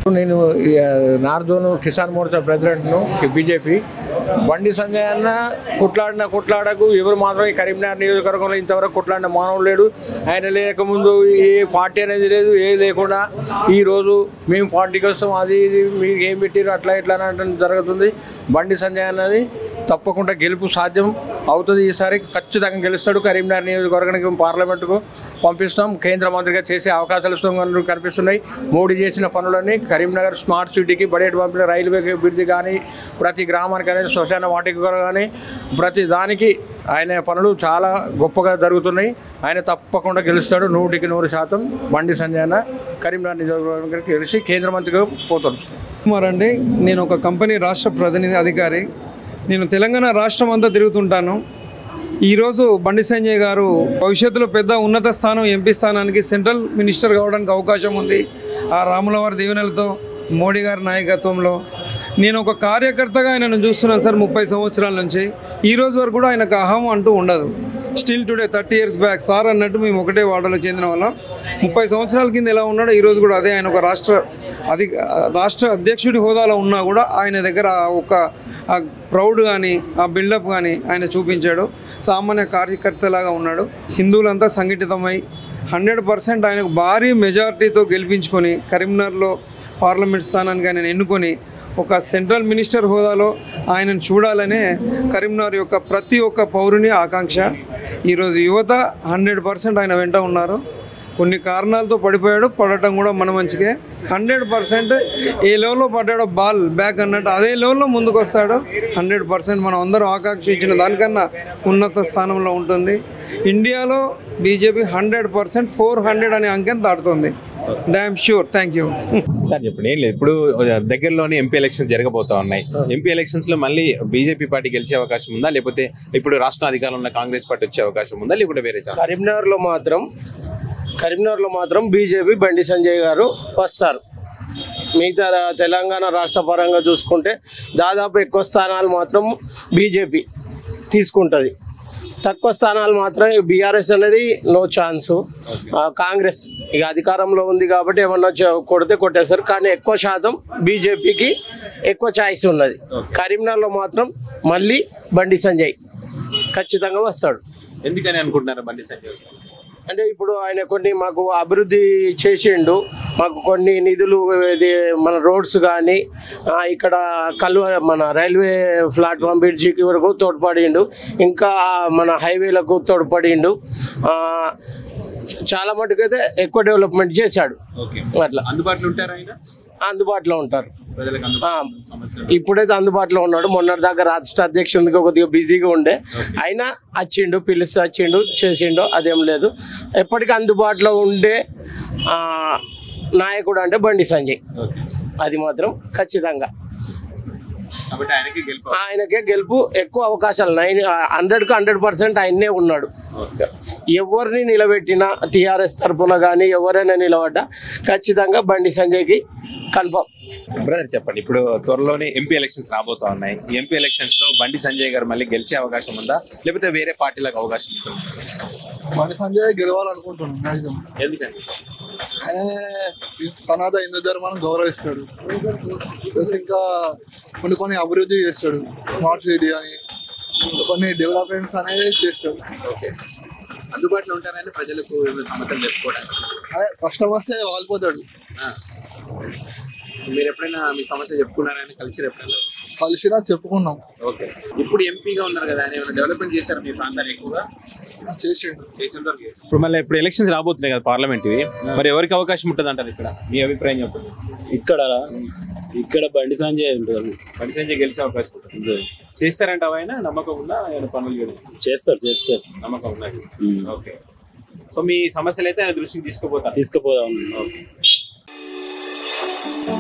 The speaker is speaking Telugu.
నేను ఈ, ఆ, నార్త్ జోన్ కిసాన్ మోర్చా ప్రెసిడెంట్ను బీజేపీ బండి సంజయ్ అన్న కొట్లాడిన కొట్లాడకు ఎవరు మాత్రం ఈ కరీంనగర్ నియోజకవర్గంలో ఇంతవరకు కొట్లాడిన మానవుడు లేడు ఆయన లేకముందు ఏ పార్టీ అనేది లేదు ఏ లేకుండా ఈరోజు మేము పార్టీకి వస్తాం అది ఇది మీకు ఏం పెట్టారు అట్లా ఇట్లా అని అనడం జరుగుతుంది బండి సంజయ్ అన్నది తప్పకుండా గెలుపు సాధ్యం అవుతుంది ఈసారి ఖచ్చితంగా గెలుస్తాడు కరీంనగర్ నియోజకవర్గానికి పార్లమెంటుకు పంపిస్తాం కేంద్ర మంత్రిగా చేసే అవకాశాలు ఇస్తున్న- కనిపిస్తున్నాయి మోడీ చేసిన పనులన్నీ కరీంనగర్ స్మార్ట్ సిటీకి బడేటి పంపిన రైల్వే అభివృద్ధి కానీ ప్రతి గ్రామానికి అనేది శ్మశాన వాటిక కానీ ప్రతి దానికి ఆయన పనులు చాలా గొప్పగా జరుగుతున్నాయి ఆయన తప్పకుండా గెలుస్తాడు నూటికి నూరు శాతం బండి సంజయ్ అన్న కరీంనగర్ నియోజకవర్గానికి గెలిచి కేంద్ర మంత్రిగా పోతాడు కుమార్ అండి నేను ఒక కంపెనీ రాష్ట్ర ప్రతినిధి అధికారి నేను తెలంగాణ రాష్ట్రం అంతా తిరుగుతుంటాను ఈరోజు బండి సంజయ్ గారు భవిష్యత్తులో పెద్ద ఉన్నత స్థానం ఎంపీ స్థానానికి సెంట్రల్ మినిస్టర్ కావడానికి అవకాశం ఉంది ఆ రాములవారి దీవెనలతో మోడీ గారి నాయకత్వంలో నేను ఒక కార్యకర్తగా ఆయనను చూస్తున్నాను సార్ ముప్పై సంవత్సరాల నుంచి ఈ రోజు వరకు కూడా ఆయనకు అహం అంటూ ఉండదు still today thirty years back sir అన్నట్టు మేము ఒకటే వార్డులో చెందిన వాళ్ళం ముప్పై సంవత్సరాల కింద ఎలా ఉన్నాడో ఈ రోజు కూడా అదే ఆయన ఒక రాష్ట్ర అధి రాష్ట్ర అధ్యక్షుడి హోదాలో ఉన్నా కూడా ఆయన దగ్గర ఆ ఒక ఆ ప్రౌడ్ కానీ ఆ బిల్డప్ కానీ ఆయన చూపించాడు సామాన్య కార్యకర్తలాగా ఉన్నాడు హిందువులంతా సంఘటితమై హండ్రెడ్ పర్సెంట్ ఆయనకు భారీ మెజారిటీతో గెలిపించుకొని కరీంనగర్లో పార్లమెంట్ స్థానానికి ఆయన ఎన్నుకొని ఒక సెంట్రల్ మినిస్టర్ హోదాలో ఆయనను చూడాలనే కరీంనగర్ యొక్క ప్రతి ఒక్క పౌరుని ఆకాంక్ష ఈరోజు యువత హండ్రెడ్ పర్సెంట్ ఆయన వెంట ఉన్నారు కొన్ని కారణాలతో పడిపోయాడు పడటం కూడా మన మంచికే హండ్రెడ్ పర్సెంట్ ఏ లెవెల్లో పడ్డాడో బాల్ బ్యాక్ అన్నట్టు అదే లెవెల్లో ముందుకు వస్తాడు హండ్రెడ్ పర్సెంట్ మనం అందరం ఆకాంక్షించిన దానికన్నా ఉన్నత స్థానంలో ఉంటుంది ఇండియాలో BJP hundred percent four hundred అనే అంకెను దాటుతుంది damn sure thank you sir చెప్పండి ఏం లేదు ఇప్పుడు దగ్గరలోనే ఎంపీ ఎలక్షన్స్ జరగబోతా ఉన్నాయి ఎంపీ ఎలక్షన్స్ లో మళ్ళీ బీజేపీ పార్టీ గెలిచే అవకాశం ఉందా లేకపోతే ఇప్పుడు రాష్ట్ర అధికారంలో ఉన్న కాంగ్రెస్ పార్టీ వచ్చే అవకాశం ఉందా లేకుంటే వేరే ఛాన్స్ కరీంనగర్లో మాత్రం కరీంనగర్లో మాత్రం బీజేపీ బండి సంజయ్ గారు వస్తారు మిగతా రా- తెలంగాణ రాష్ట్ర పరంగా చూసుకుంటే దాదాపు ఎక్కువ స్థానాలు మాత్రం బీజేపీ తీసుకుంటుంది తక్కువ స్థానాలు మాత్రం బీఆర్ఎస్ అనేది నో ఛాన్సు ఆ, కాంగ్రెస్ ఇక అధికారంలో ఉంది కాబట్టి ఏమన్నా చ- కొడితే కొట్టేస్తారు కానీ ఎక్కువ శాతం బీజేపీకి ఎక్కువ ఛాయిస్ ఉన్నది కరీంనగర్లో మాత్రం మళ్ళీ బండి సంజయ్ ఖచ్చితంగా వస్తాడు ఎందుకని అనుకుంటున్నారు బండి సంజయ్ వస్తారు? అంటే ఇప్పుడు ఆయన కొన్ని మాకు అభివృద్ధి చేసిండు మాకు కొన్ని నిధులు ఇది మన రోడ్స్ కానీ ఇక్కడ కల్వ మన రైల్వే ప్లాట్ఫామ్ బ్రిడ్జికి వరకు తోడ్పడిండు ఇంకా మన హైవేలకు తోడ్పడిండు ఆ, చాలా మటుకైతే ఎక్కువ డెవలప్మెంట్ చేశాడు ఓకే అట్లా అందుబాటులో ఉంటారు ఆయన అందుబాటులో ఉంటారు ప్రజలకు ఆ, అందుబాటులో సమస్య ఇప్పుడైతే అందుబాటులో ఉన్నాడు మొన్నటి దాకా రాష్ట్ర అధ్యక్షుడికి కొద్దిగా బిజీగా ఉండే అయినా వచ్చిండు పిలిస్తే వచ్చిండు చేసిండు అదేం లేదు ఎప్పటికీ అందుబాటులో ఉండే ఆ, నాయకుడు అంటే బండి సంజయ్ ఓకే అది మాత్రం ఖచ్చితంగా కాబట్టి ఆయనకి గెలుపు ఆయనకే గెలుపు ఎక్కువ అవకాశాలు నైన్ హండ్రెడ్కి హండ్రెడ్ పర్సెంట్ ఆయన్నే ఉన్నాడు ఎవరిని నిలబెట్టినా టీఆర్ఎస్ తరఫున కానీ ఎవరైనా నిలబడ్డా ఖచ్చితంగా బండి సంజయ్కి కన్ఫర్మ్ బ్రదర్ చెప్పండి ఇప్పుడు త్వరలోనే ఎంపీ ఎలక్షన్స్ రాబోతా ఉన్నాయి ఈ ఎంపీ ఎలక్షన్స్ లో బండి సంజయ్ గారు మళ్ళీ గెలిచే అవకాశం ఉందా లేకపోతే వేరే పార్టీలకు అవకాశం ఉంటుంది బండి సంజయ్ గెలవాలనుకుంటున్నాను మ్యాక్సిమం ఎందుకని ఆయన సనాత హిందూ ధర్మాన్ని గౌరవిస్తాడు ప్లస్ ఇంకా కొన్ని కొన్ని అభివృద్ధి చేస్తాడు స్మార్ట్ సిటీ అని కొన్ని డెవలప్మెంట్స్ అనేది చేస్తాడు ఓకే అందుబాటులో ఉంటారని ప్రజలకు ఏమైనా సమస్యలు చెప్పుకోవడానికి అదే కష్టం వస్తే వాలిపోతాడు ఆ. మీరు ఎప్పుడైనా మీ సమస్య చెప్పుకున్నారని కలిసి ఎప్పుడైనా కలిసినా చెప్పుకున్నాం ఓకే ఇప్పుడు ఎంపీగా ఉన్నారు కదా ఆయన ఏమైనా డెవలప్మెంట్ చేశారు మీ ప్రాంతాన్ని ఎక్కువగా చేసిండు ఇప్పుడు మళ్ళీ ఇప్పుడు ఎలక్షన్స్ రాబోతున్నాయి కదా పార్లమెంట్ మరి ఎవరికి అవకాశం ఉంటుంది అంటారు ఇక్కడ మీ అభిప్రాయం చెప్పండి ఇక్కడ ఇక్కడ బండి సంజయ్ ఉంటుంది బండి సంజయ్ గెలిచే అవకాశం ఉంటుంది చేస్తారంట ఆయన నమ్మకం ఉందా ఆయన పనులు చేయడం చేస్తారు చేస్తారు నమ్మకం ఉన్నది ఓకే సో మీ సమస్యలు అయితే ఆయన దృష్టికి తీసుకుపోతారు తీసుకుపోదాం ఓకే